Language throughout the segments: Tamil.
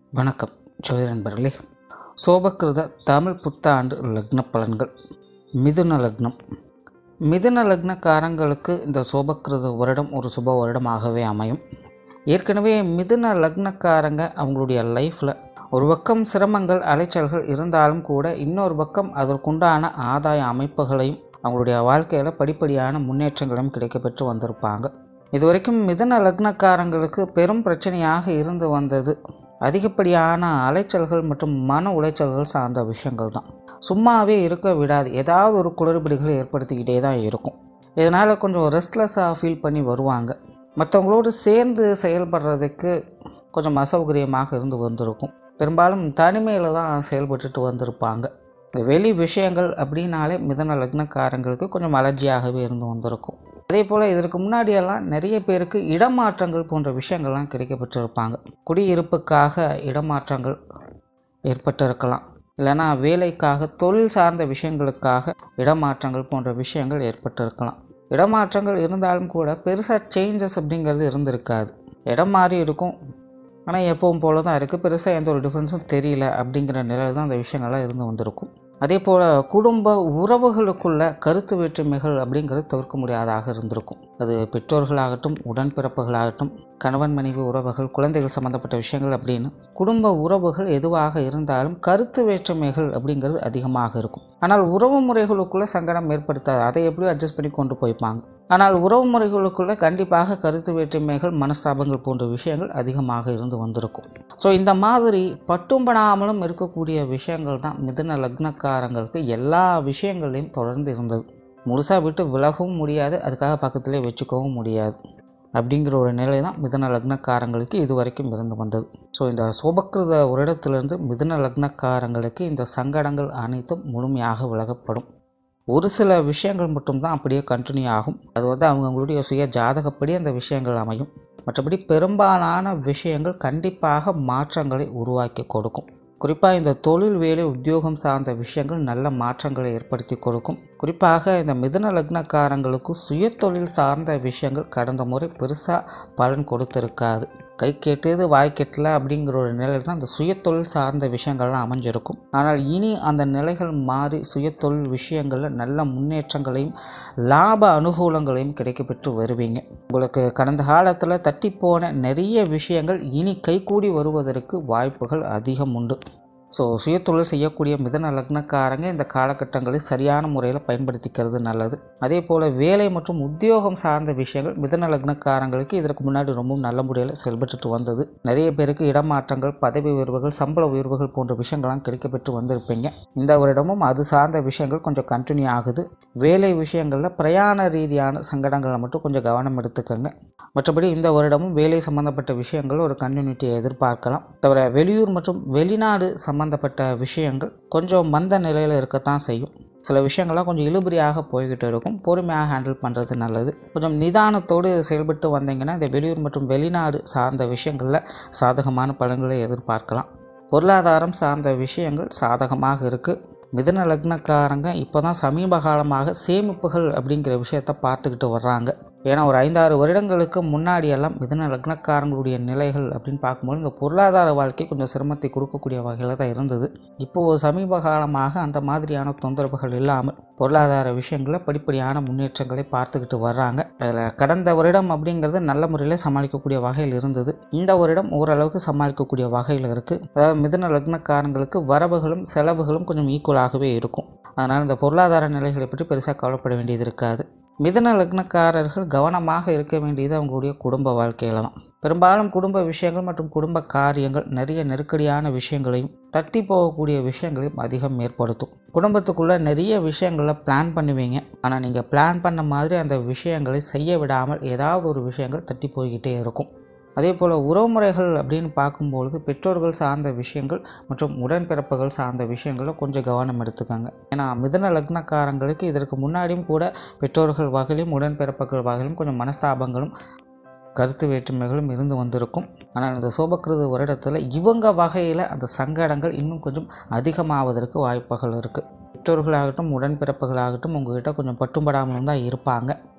வணக்கம் ஜோதி நண்பர்களே சோபக்கிருத தமிழ் புத்தாண்டு லக்ன பலன்கள் மிதுன லக்னம் மிதுன லக்னக்காரங்களுக்கு இந்த சோபக்கிருத வருடம் ஒரு சுப வருடமாகவே அமையும் ஏற்கனவே மிதுன லக்னக்காரங்க அவங்களுடைய லைஃப்பில் ஒரு பக்கம் சிரமங்கள் அலைச்சல்கள் இருந்தாலும் கூட இன்னொரு பக்கம் அதற்குண்டான ஆதாய அமைப்புகளையும் அவங்களுடைய வாழ்க்கையில் படிப்படியான முன்னேற்றங்களும் கிடைக்கப்பெற்று வந்திருப்பாங்க இதுவரைக்கும் மிதுன லக்னக்காரங்களுக்கு பெரும் பிரச்சனையாக இருந்து வந்தது அதிகப்படியான அலைச்சல்கள் மற்றும் மன உளைச்சல்கள் சார்ந்த விஷயங்கள் தான் சும்மாவே இருக்க விடாது ஏதாவது ஒரு குளறுபடிகளை ஏற்படுத்திக்கிட்டே தான் இருக்கும் இதனால் கொஞ்சம் ரெஸ்ட்லெஸ்ஸாக ஃபீல் பண்ணி வருவாங்க மற்றவங்களோடு சேர்ந்து செயல்படுறதுக்கு கொஞ்சம் அசௌகரியமாக இருந்து வந்திருக்கும் பெரும்பாலும் தனிமையில் தான் செயல்பட்டுட்டு வந்திருப்பாங்க இந்த வெளி விஷயங்கள் அப்படின்னாலே மிதன லக்னக்காரங்களுக்கு கொஞ்சம் அலர்ஜியாகவே இருந்து வந்திருக்கும் அதே போல் இதற்கு முன்னாடியெல்லாம் நிறைய பேருக்கு இடமாற்றங்கள் போன்ற விஷயங்கள்லாம் கிடைக்கப்பட்டிருப்பாங்க குடியிருப்புக்காக இடமாற்றங்கள் ஏற்பட்டிருக்கலாம் இல்லைனா வேலைக்காக தொழில் சார்ந்த விஷயங்களுக்காக இடமாற்றங்கள் போன்ற விஷயங்கள் ஏற்பட்டிருக்கலாம் இடமாற்றங்கள் இருந்தாலும் கூட பெருசாக சேஞ்சஸ் அப்படிங்கிறது இருந்திருக்காது இடம் மாறி இருக்கும் ஆனால் எப்பவும் போல தான் இருக்குது பெருசாக எந்த ஒரு டிஃப்ரென்ஸும் தெரியல அப்படிங்கிற நிலையில் தான் அந்த விஷயங்கள்லாம் இருந்து வந்திருக்கும் அதே போல் குடும்ப உறவுகளுக்குள்ள கருத்து வேற்றுமைகள் அப்படிங்கிறது தவிர்க்க முடியாதாக இருந்திருக்கும் அது பெற்றோர்களாகட்டும் உடன்பிறப்புகளாகட்டும் கணவன் மனைவி உறவுகள் குழந்தைகள் சம்மந்தப்பட்ட விஷயங்கள் அப்படின்னு குடும்ப உறவுகள் எதுவாக இருந்தாலும் கருத்து வேற்றுமைகள் அப்படிங்கிறது அதிகமாக இருக்கும் ஆனால் உறவு முறைகளுக்குள்ளே சங்கடம் ஏற்படுத்தாது அதை எப்படியும் அட்ஜஸ்ட் பண்ணி கொண்டு போய்ப்பாங்க ஆனால் உறவு முறைகளுக்குள்ளே கண்டிப்பாக கருத்து வேற்றுமைகள் மனஸ்தாபங்கள் போன்ற விஷயங்கள் அதிகமாக இருந்து வந்திருக்கும் ஸோ இந்த மாதிரி பட்டும்படாமலும் இருக்கக்கூடிய விஷயங்கள் தான் மிதுன லக்னக்காரங்களுக்கு எல்லா விஷயங்களையும் தொடர்ந்து இருந்தது முழுசாக விட்டு விலகவும் முடியாது அதுக்காக பக்கத்திலே வச்சுக்கவும் முடியாது அப்படிங்கிற ஒரு நிலை தான் மிதன லக்னக்காரங்களுக்கு இது வரைக்கும் இருந்து வந்தது ஸோ இந்த சோபக்கிருத வருடத்திலிருந்து மிதுன லக்னக்காரங்களுக்கு இந்த சங்கடங்கள் அனைத்தும் முழுமையாக விலகப்படும் ஒரு சில விஷயங்கள் மட்டும்தான் அப்படியே கண்டினியூ ஆகும் அது வந்து அவங்கவுங்களுடைய சுய ஜாதகப்படி அந்த விஷயங்கள் அமையும் மற்றபடி பெரும்பாலான விஷயங்கள் கண்டிப்பாக மாற்றங்களை உருவாக்கி கொடுக்கும் குறிப்பாக இந்த தொழில் வேலை உத்தியோகம் சார்ந்த விஷயங்கள் நல்ல மாற்றங்களை ஏற்படுத்தி கொடுக்கும் குறிப்பாக இந்த மிதுன லக்னக்காரங்களுக்கு சுய தொழில் சார்ந்த விஷயங்கள் கடந்த முறை பெருசாக பலன் கொடுத்துருக்காது கை கேட்டது வாய் கெட்டல அப்படிங்கிற ஒரு நிலையில் தான் அந்த சுயத்தொழில் சார்ந்த விஷயங்கள்லாம் அமைஞ்சிருக்கும் ஆனால் இனி அந்த நிலைகள் மாறி சுயத்தொழில் விஷயங்களில் நல்ல முன்னேற்றங்களையும் லாப அனுகூலங்களையும் கிடைக்கப்பெற்று வருவீங்க உங்களுக்கு கடந்த காலத்தில் தட்டி போன நிறைய விஷயங்கள் இனி கைகூடி வருவதற்கு வாய்ப்புகள் அதிகம் உண்டு ஸோ சுயத்தொழில் செய்யக்கூடிய மிதன லக்னக்காரங்க இந்த காலகட்டங்களை சரியான முறையில் பயன்படுத்திக்கிறது நல்லது அதே போல் வேலை மற்றும் உத்தியோகம் சார்ந்த விஷயங்கள் மிதன லக்னக்காரங்களுக்கு இதற்கு முன்னாடி ரொம்ப நல்ல முறையில் செயல்பட்டுட்டு வந்தது நிறைய பேருக்கு இடமாற்றங்கள் பதவி உயர்வுகள் சம்பள உயர்வுகள் போன்ற விஷயங்கள்லாம் கிடைக்கப்பெற்று வந்திருப்பீங்க இந்த வருடமும் அது சார்ந்த விஷயங்கள் கொஞ்சம் கண்டினியூ ஆகுது வேலை விஷயங்களில் பிரயாண ரீதியான சங்கடங்களை மட்டும் கொஞ்சம் கவனம் எடுத்துக்கோங்க மற்றபடி இந்த வருடமும் வேலை சம்பந்தப்பட்ட விஷயங்கள் ஒரு கண்டினியூட்டியை எதிர்பார்க்கலாம் தவிர வெளியூர் மற்றும் வெளிநாடு சம்பந்தப்பட்ட விஷயங்கள் கொஞ்சம் மந்த நிலையில் இருக்கத்தான் செய்யும் சில விஷயங்கள்லாம் கொஞ்சம் இழுபறியாக போய்கிட்டு இருக்கும் பொறுமையாக ஹேண்டில் பண்ணுறது நல்லது கொஞ்சம் நிதானத்தோடு செயல்பட்டு வந்தீங்கன்னா இந்த வெளியூர் மற்றும் வெளிநாடு சார்ந்த விஷயங்களில் சாதகமான பலன்களை எதிர்பார்க்கலாம் பொருளாதாரம் சார்ந்த விஷயங்கள் சாதகமாக இருக்குது மிதன லக்னக்காரங்க இப்போ தான் சமீப காலமாக சேமிப்புகள் அப்படிங்கிற விஷயத்த பார்த்துக்கிட்டு வர்றாங்க ஏன்னா ஒரு ஐந்தாறு வருடங்களுக்கு முன்னாடியெல்லாம் மிதன லக்னக்காரங்களுடைய நிலைகள் அப்படின்னு பார்க்கும்போது இந்த பொருளாதார வாழ்க்கை கொஞ்சம் சிரமத்தை கொடுக்கக்கூடிய வகையில் தான் இருந்தது இப்போது சமீப காலமாக அந்த மாதிரியான தொந்தரவுகள் இல்லாமல் பொருளாதார விஷயங்களில் படிப்படியான முன்னேற்றங்களை பார்த்துக்கிட்டு வர்றாங்க அதில் கடந்த வருடம் அப்படிங்கிறது நல்ல முறையில் சமாளிக்கக்கூடிய வகையில் இருந்தது இந்த வருடம் ஓரளவுக்கு சமாளிக்கக்கூடிய வகையில் இருக்குது அதாவது மிதன லக்னக்காரங்களுக்கு வரவுகளும் செலவுகளும் கொஞ்சம் ஈக்குவலாகவே இருக்கும் அதனால் இந்த பொருளாதார நிலைகளை பற்றி பெருசாக கவலைப்பட வேண்டியது இருக்காது மிதன லக்னக்காரர்கள் கவனமாக இருக்க வேண்டியது அவங்களுடைய குடும்ப வாழ்க்கையில் தான் பெரும்பாலும் குடும்ப விஷயங்கள் மற்றும் குடும்ப காரியங்கள் நிறைய நெருக்கடியான விஷயங்களையும் தட்டி போகக்கூடிய விஷயங்களையும் அதிகம் ஏற்படுத்தும் குடும்பத்துக்குள்ளே நிறைய விஷயங்களை பிளான் பண்ணுவீங்க ஆனால் நீங்கள் பிளான் பண்ண மாதிரி அந்த விஷயங்களை செய்ய விடாமல் ஏதாவது ஒரு விஷயங்கள் தட்டி போய்கிட்டே இருக்கும் அதே போல் உறவுமுறைகள் அப்படின்னு பார்க்கும்பொழுது பெற்றோர்கள் சார்ந்த விஷயங்கள் மற்றும் உடன்பிறப்புகள் சார்ந்த விஷயங்களில் கொஞ்சம் கவனம் எடுத்துக்கோங்க ஏன்னா மிதன லக்னக்காரங்களுக்கு இதற்கு முன்னாடியும் கூட பெற்றோர்கள் வகையிலும் உடன்பிறப்புகள் வகையிலும் கொஞ்சம் மனஸ்தாபங்களும் கருத்து வேற்றுமைகளும் இருந்து வந்திருக்கும் ஆனால் இந்த சோபக்கிருத வருடத்தில் இவங்க வகையில் அந்த சங்கடங்கள் இன்னும் கொஞ்சம் அதிகமாவதற்கு வாய்ப்புகள் இருக்குது பெற்றோர்களாகட்டும் உடன்பிறப்புகளாகட்டும் உங்ககிட்ட கொஞ்சம் பட்டும்படாமலும் தான் இருப்பாங்க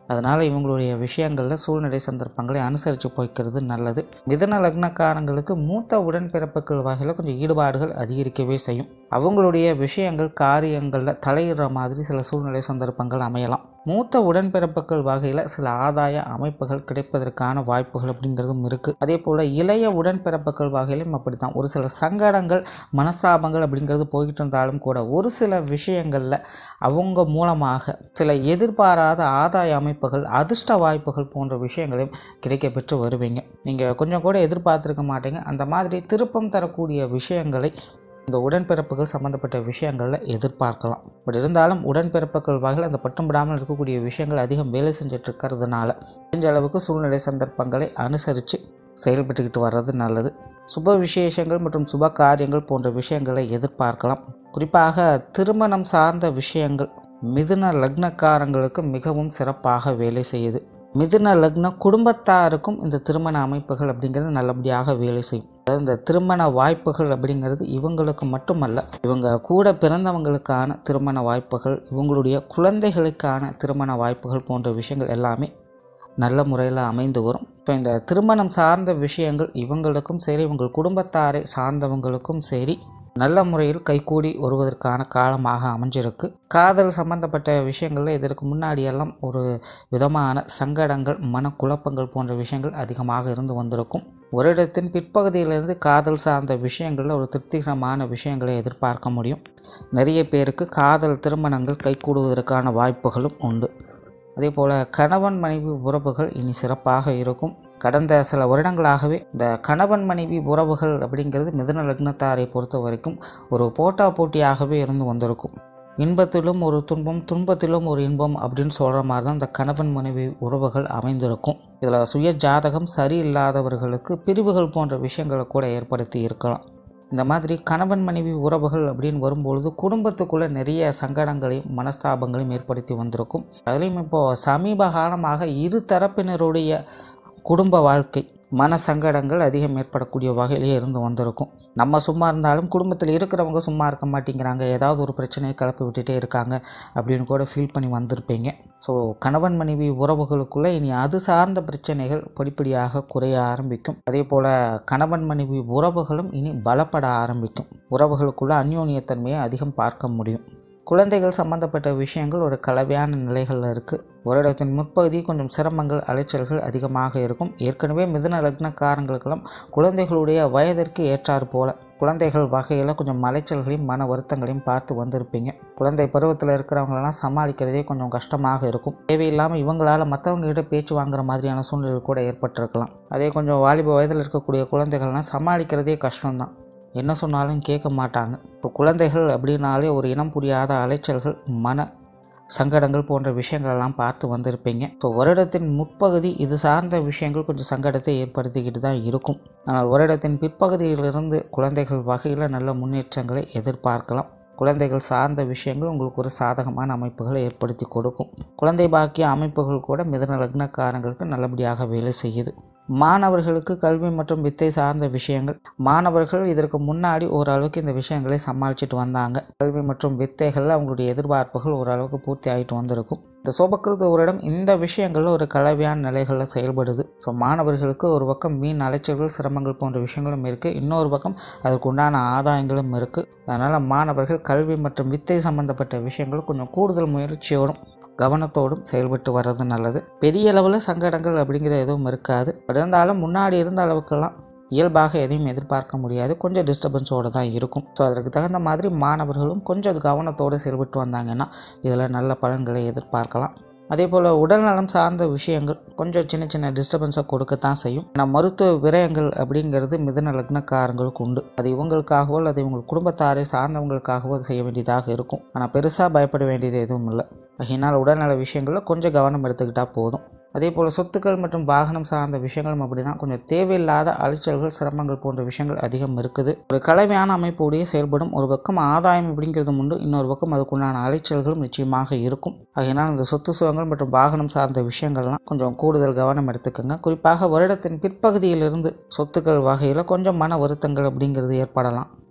அதனால் இவங்களுடைய விஷயங்களில் சூழ்நிலை சந்தர்ப்பங்களை அனுசரித்து போய்க்கிறது நல்லது மிதன லக்னக்காரங்களுக்கு மூத்த உடன்பிறப்புகள் வகையில் கொஞ்சம் ஈடுபாடுகள் அதிகரிக்கவே செய்யும் அவங்களுடைய விஷயங்கள் காரியங்களில் தலையிடுற மாதிரி சில சூழ்நிலை சந்தர்ப்பங்கள் அமையலாம் மூத்த உடன்பிறப்புகள் வகையில் சில ஆதாய அமைப்புகள் கிடைப்பதற்கான வாய்ப்புகள் அப்படிங்கிறதும் இருக்குது அதே போல் இளைய உடன்பிறப்புகள் வகையிலும் அப்படி தான் ஒரு சில சங்கடங்கள் மனஸ்தாபங்கள் அப்படிங்கிறது போய்கிட்டு இருந்தாலும் கூட ஒரு சில விஷயங்களில் அவங்க மூலமாக சில எதிர்பாராத ஆதாய அமைப்புகள் அதிர்ஷ்ட வாய்ப்புகள் போன்ற விஷயங்களையும் கிடைக்க பெற்று வருவீங்க நீங்கள் கொஞ்சம் கூட எதிர்பார்த்துருக்க மாட்டீங்க அந்த மாதிரி திருப்பம் தரக்கூடிய விஷயங்களை இந்த உடன்பிறப்புகள் சம்மந்தப்பட்ட விஷயங்களில் எதிர்பார்க்கலாம் பட் இருந்தாலும் உடன்பிறப்புகள் வகையில் அந்த பட்டம் விடாமல் இருக்கக்கூடிய விஷயங்கள் அதிகம் வேலை செஞ்சுட்டு இருக்கிறதுனால முடிஞ்ச அளவுக்கு சூழ்நிலை சந்தர்ப்பங்களை அனுசரித்து செயல்பட்டுக்கிட்டு வர்றது நல்லது சுப விசேஷங்கள் மற்றும் சுப காரியங்கள் போன்ற விஷயங்களை எதிர்பார்க்கலாம் குறிப்பாக திருமணம் சார்ந்த விஷயங்கள் மிதுன லக்னக்காரங்களுக்கு மிகவும் சிறப்பாக வேலை செய்யுது மிதுன லக்ன குடும்பத்தாருக்கும் இந்த திருமண அமைப்புகள் அப்படிங்கிறது நல்லபடியாக வேலை செய்யும் அதாவது இந்த திருமண வாய்ப்புகள் அப்படிங்கிறது இவங்களுக்கு மட்டுமல்ல இவங்க கூட பிறந்தவங்களுக்கான திருமண வாய்ப்புகள் இவங்களுடைய குழந்தைகளுக்கான திருமண வாய்ப்புகள் போன்ற விஷயங்கள் எல்லாமே நல்ல முறையில் அமைந்து வரும் இப்போ இந்த திருமணம் சார்ந்த விஷயங்கள் இவங்களுக்கும் சரி இவங்கள் குடும்பத்தாரை சார்ந்தவங்களுக்கும் சரி நல்ல முறையில் கைகூடி வருவதற்கான காலமாக அமைஞ்சிருக்கு காதல் சம்பந்தப்பட்ட விஷயங்களில் இதற்கு முன்னாடியெல்லாம் ஒரு விதமான சங்கடங்கள் மனக்குழப்பங்கள் போன்ற விஷயங்கள் அதிகமாக இருந்து வந்திருக்கும் ஒரு இடத்தின் பிற்பகுதியிலிருந்து காதல் சார்ந்த விஷயங்களில் ஒரு திருப்திகரமான விஷயங்களை எதிர்பார்க்க முடியும் நிறைய பேருக்கு காதல் திருமணங்கள் கைகூடுவதற்கான வாய்ப்புகளும் உண்டு அதே போல் கணவன் மனைவி உறவுகள் இனி சிறப்பாக இருக்கும் கடந்த சில வருடங்களாகவே இந்த கணவன் மனைவி உறவுகள் அப்படிங்கிறது மிதுன லக்னத்தாரை பொறுத்த வரைக்கும் ஒரு போட்டா போட்டியாகவே இருந்து வந்திருக்கும் இன்பத்திலும் ஒரு துன்பம் துன்பத்திலும் ஒரு இன்பம் அப்படின்னு சொல்கிற மாதிரி தான் இந்த கணவன் மனைவி உறவுகள் அமைந்திருக்கும் இதில் சுய ஜாதகம் சரியில்லாதவர்களுக்கு பிரிவுகள் போன்ற விஷயங்களை கூட ஏற்படுத்தி இருக்கலாம் இந்த மாதிரி கணவன் மனைவி உறவுகள் அப்படின்னு வரும்பொழுது குடும்பத்துக்குள்ளே நிறைய சங்கடங்களையும் மனஸ்தாபங்களையும் ஏற்படுத்தி வந்திருக்கும் அதுலேயும் இப்போது சமீப காலமாக இரு தரப்பினருடைய குடும்ப வாழ்க்கை மன சங்கடங்கள் அதிகம் ஏற்படக்கூடிய வகையிலே இருந்து வந்திருக்கும் நம்ம சும்மா இருந்தாலும் குடும்பத்தில் இருக்கிறவங்க சும்மா இருக்க மாட்டேங்கிறாங்க ஏதாவது ஒரு பிரச்சனையை கிளப்பி விட்டுட்டே இருக்காங்க அப்படின்னு கூட ஃபீல் பண்ணி வந்திருப்பீங்க ஸோ கணவன் மனைவி உறவுகளுக்குள்ளே இனி அது சார்ந்த பிரச்சனைகள் படிப்படியாக குறைய ஆரம்பிக்கும் அதே போல் கணவன் மனைவி உறவுகளும் இனி பலப்பட ஆரம்பிக்கும் உறவுகளுக்குள்ள அந்யோன்யத்தன்மையை அதிகம் பார்க்க முடியும் குழந்தைகள் சம்பந்தப்பட்ட விஷயங்கள் ஒரு கலவையான நிலைகளில் இருக்குது ஒரு இடத்தின் முற்பகுதி கொஞ்சம் சிரமங்கள் அலைச்சல்கள் அதிகமாக இருக்கும் ஏற்கனவே மிதுன லக்னக்காரங்களுக்கெல்லாம் குழந்தைகளுடைய வயதிற்கு ஏற்றாறு போல குழந்தைகள் வகையில் கொஞ்சம் அலைச்சல்களையும் மன வருத்தங்களையும் பார்த்து வந்திருப்பீங்க குழந்தை பருவத்தில் இருக்கிறவங்களெல்லாம் சமாளிக்கிறதே கொஞ்சம் கஷ்டமாக இருக்கும் தேவையில்லாமல் இவங்களால் மற்றவங்க கிட்ட பேச்சு வாங்குற மாதிரியான சூழ்நிலை கூட ஏற்பட்டிருக்கலாம் அதே கொஞ்சம் வாலிப வயதில் இருக்கக்கூடிய குழந்தைகள்லாம் சமாளிக்கிறதே கஷ்டம்தான் என்ன சொன்னாலும் கேட்க மாட்டாங்க இப்போ குழந்தைகள் அப்படின்னாலே ஒரு இனம் புரியாத அலைச்சல்கள் மன சங்கடங்கள் போன்ற விஷயங்களெல்லாம் பார்த்து வந்திருப்பீங்க இப்போ வருடத்தின் முற்பகுதி இது சார்ந்த விஷயங்கள் கொஞ்சம் சங்கடத்தை ஏற்படுத்திக்கிட்டு தான் இருக்கும் ஆனால் வருடத்தின் பிற்பகுதியிலிருந்து குழந்தைகள் வகையில் நல்ல முன்னேற்றங்களை எதிர்பார்க்கலாம் குழந்தைகள் சார்ந்த விஷயங்கள் உங்களுக்கு ஒரு சாதகமான அமைப்புகளை ஏற்படுத்தி கொடுக்கும் குழந்தை பாக்கிய அமைப்புகள் கூட மிதன லக்னக்காரங்களுக்கு நல்லபடியாக வேலை செய்யுது மாணவர்களுக்கு கல்வி மற்றும் வித்தை சார்ந்த விஷயங்கள் மாணவர்கள் இதற்கு முன்னாடி ஓரளவுக்கு இந்த விஷயங்களை சமாளிச்சுட்டு வந்தாங்க கல்வி மற்றும் வித்தைகளில் அவங்களுடைய எதிர்பார்ப்புகள் ஓரளவுக்கு பூர்த்தி ஆகிட்டு வந்திருக்கும் இந்த சோபக்கிருத வருடம் இந்த விஷயங்களில் ஒரு கலவையான நிலைகளில் செயல்படுது ஸோ மாணவர்களுக்கு ஒரு பக்கம் மீன் அலைச்சல்கள் சிரமங்கள் போன்ற விஷயங்களும் இருக்குது இன்னொரு பக்கம் அதுக்கு உண்டான ஆதாயங்களும் இருக்குது அதனால் மாணவர்கள் கல்வி மற்றும் வித்தை சம்பந்தப்பட்ட விஷயங்கள் கொஞ்சம் கூடுதல் முயற்சியோடும் கவனத்தோடும் செயல்பட்டு வர்றது நல்லது பெரிய அளவில் சங்கடங்கள் அப்படிங்கிறது எதுவும் இருக்காது பட் இருந்தாலும் முன்னாடி இருந்த அளவுக்கெல்லாம் இயல்பாக எதையும் எதிர்பார்க்க முடியாது கொஞ்சம் டிஸ்டர்பன்ஸோடு தான் இருக்கும் ஸோ அதற்கு தகுந்த மாதிரி மாணவர்களும் கொஞ்சம் அது கவனத்தோடு செயல்பட்டு வந்தாங்கன்னா இதில் நல்ல பலன்களை எதிர்பார்க்கலாம் அதே போல் உடல்நலம் சார்ந்த விஷயங்கள் கொஞ்சம் சின்ன சின்ன டிஸ்டர்பன்ஸை கொடுக்கத்தான் செய்யும் ஆனால் மருத்துவ விரயங்கள் அப்படிங்கிறது மிதன லக்னக்காரங்களுக்கு உண்டு அது இவங்களுக்காகவோ அது இவங்க குடும்பத்தாரை சார்ந்தவங்களுக்காகவோ அது செய்ய வேண்டியதாக இருக்கும் ஆனால் பெருசாக பயப்பட வேண்டியது எதுவும் இல்லை அதனால் உடல்நல விஷயங்களில் கொஞ்சம் கவனம் எடுத்துக்கிட்டால் போதும் அதே போல் சொத்துக்கள் மற்றும் வாகனம் சார்ந்த விஷயங்களும் அப்படி தான் கொஞ்சம் தேவையில்லாத அலைச்சல்கள் சிரமங்கள் போன்ற விஷயங்கள் அதிகம் இருக்குது ஒரு கலவையான அமைப்போடைய செயல்படும் ஒரு பக்கம் ஆதாயம் அப்படிங்கிறதும் உண்டு இன்னொரு பக்கம் அதுக்குண்டான அலைச்சல்களும் நிச்சயமாக இருக்கும் அதனால் இந்த சொத்து சுகங்கள் மற்றும் வாகனம் சார்ந்த விஷயங்கள்லாம் கொஞ்சம் கூடுதல் கவனம் எடுத்துக்கோங்க குறிப்பாக வருடத்தின் பிற்பகுதியிலிருந்து சொத்துக்கள் வகையில் கொஞ்சம் மன வருத்தங்கள் அப்படிங்கிறது ஏற்படலாம்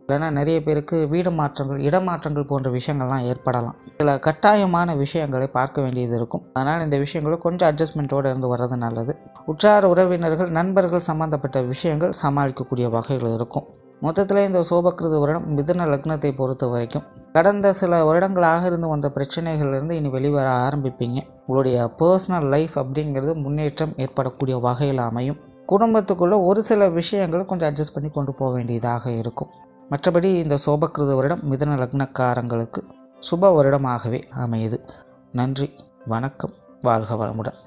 இல்லைன்னா நிறைய பேருக்கு வீடு மாற்றங்கள் இடமாற்றங்கள் போன்ற விஷயங்கள்லாம் ஏற்படலாம் சில கட்டாயமான விஷயங்களை பார்க்க வேண்டியது இருக்கும் அதனால் இந்த விஷயங்களும் கொஞ்சம் அட்ஜஸ்ட்மெண்ட்டோடு இருந்து வர்றது நல்லது உற்றார் உறவினர்கள் நண்பர்கள் சம்பந்தப்பட்ட விஷயங்கள் சமாளிக்கக்கூடிய வகைகள் இருக்கும் மொத்தத்தில் இந்த சோபக்கிருத வருடம் மிதுன லக்னத்தை பொறுத்த வரைக்கும் கடந்த சில வருடங்களாக இருந்து வந்த பிரச்சனைகள்லேருந்து இனி வெளிவர ஆரம்பிப்பீங்க உங்களுடைய பர்சனல் லைஃப் அப்படிங்கிறது முன்னேற்றம் ஏற்படக்கூடிய வகையில் அமையும் குடும்பத்துக்குள்ளே ஒரு சில விஷயங்கள் கொஞ்சம் அட்ஜஸ்ட் பண்ணி கொண்டு போக வேண்டியதாக இருக்கும் மற்றபடி இந்த சோபக்கிருத வருடம் மிதுன லக்னக்காரங்களுக்கு சுப வருடமாகவே அமையுது நன்றி வணக்கம் வாழ்க வளமுடன்